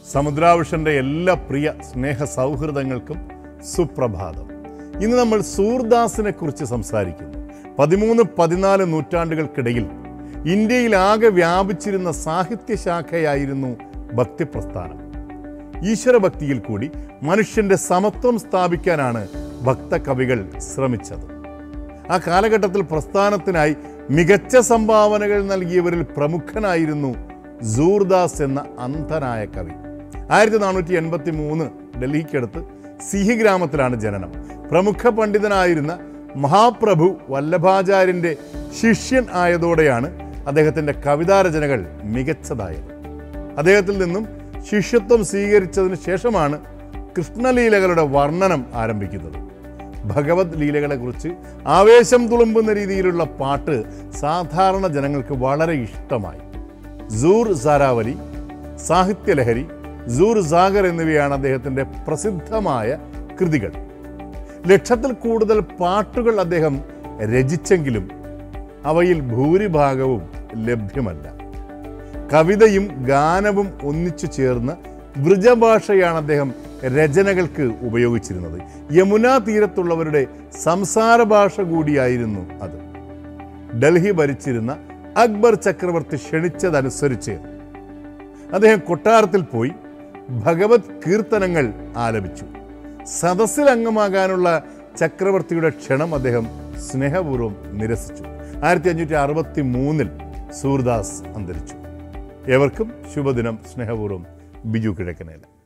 സമുദ്രാവിഷന്റെ എല്ലാ പ്രിയ സ്നേഹ സൗഹൃദങ്ങൾക്കും സുപ്രഭാതം ഇന്ന് നമ്മൾ സൂർദാസിനെ കുറിച്ച് സംസാരിക്കുന്നു പതിമൂന്ന് പതിനാല് നൂറ്റാണ്ടുകൾക്കിടയിൽ ഇന്ത്യയിൽ ആകെ വ്യാപിച്ചിരുന്ന സാഹിത്യശാഖയായിരുന്നു ഭക്തിപ്രസ്ഥാനം ഈശ്വരഭക്തിയിൽ കൂടി മനുഷ്യന്റെ സമത്വം സ്ഥാപിക്കാനാണ് ഭക്തകവികൾ ശ്രമിച്ചത് ആ കാലഘട്ടത്തിൽ പ്രസ്ഥാനത്തിനായി മികച്ച സംഭാവനകൾ നൽകിയവരിൽ പ്രമുഖനായിരുന്നു സൂർദാസ് എന്ന അന്ധനായ കവി ആയിരത്തി നാനൂറ്റി എൺപത്തി മൂന്ന് ഡൽഹിക്കടുത്ത് സിഹി ഗ്രാമത്തിലാണ് ജനനം പ്രമുഖ പണ്ഡിതനായിരുന്ന മഹാപ്രഭു വല്ലഭാചാര്യന്റെ ശിഷ്യൻ ആയതോടെയാണ് അദ്ദേഹത്തിന്റെ കവിതാരചനകൾ മികച്ചതായത് അദ്ദേഹത്തിൽ നിന്നും ശിഷ്യത്വം സ്വീകരിച്ചതിന് ശേഷമാണ് കൃഷ്ണലീലകളുടെ വർണ്ണനം ആരംഭിക്കുന്നത് ഭഗവത് ലീലകളെക്കുറിച്ച് ആവേശം തുളുമ്പുന്ന രീതിയിലുള്ള പാട്ട് സാധാരണ ജനങ്ങൾക്ക് വളരെ ഇഷ്ടമായി സൂർ സാരാവലി സാഹിത്യലഹരി സൂർ സാഗർ എന്നിവയാണ് അദ്ദേഹത്തിൻ്റെ പ്രസിദ്ധമായ കൃതികൾ ലക്ഷത്തിൽ കൂടുതൽ പാട്ടുകൾ അദ്ദേഹം രചിച്ചെങ്കിലും അവയിൽ ഭൂരിഭാഗവും ലഭ്യമല്ല കവിതയും ഗാനവും ഒന്നിച്ചു ചേർന്ന് വൃജഭാഷയാണ് അദ്ദേഹം രചനകൾക്ക് ഉപയോഗിച്ചിരുന്നത് യമുനാ തീരത്തുള്ളവരുടെ സംസാര ഭാഷ കൂടിയായിരുന്നു അത് ഡൽഹി ഭരിച്ചിരുന്ന അക്ബർ ചക്രവർത്തി ക്ഷണിച്ചതനുസരിച്ച് അദ്ദേഹം കൊട്ടാരത്തിൽ പോയി ഭഗവത് കീർത്തനങ്ങൾ ആലപിച്ചു സദസ്സിൽ അംഗമാകാനുള്ള ചക്രവർത്തിയുടെ ക്ഷണം അദ്ദേഹം സ്നേഹപൂർവ്വം നിരസിച്ചു ആയിരത്തി അഞ്ഞൂറ്റി അറുപത്തി മൂന്നിൽ സൂർദാസ് അന്തരിച്ചു ഏവർക്കും ശുഭദിനം സ്നേഹപൂർവ്വം ബിജു കിഴക്കനേല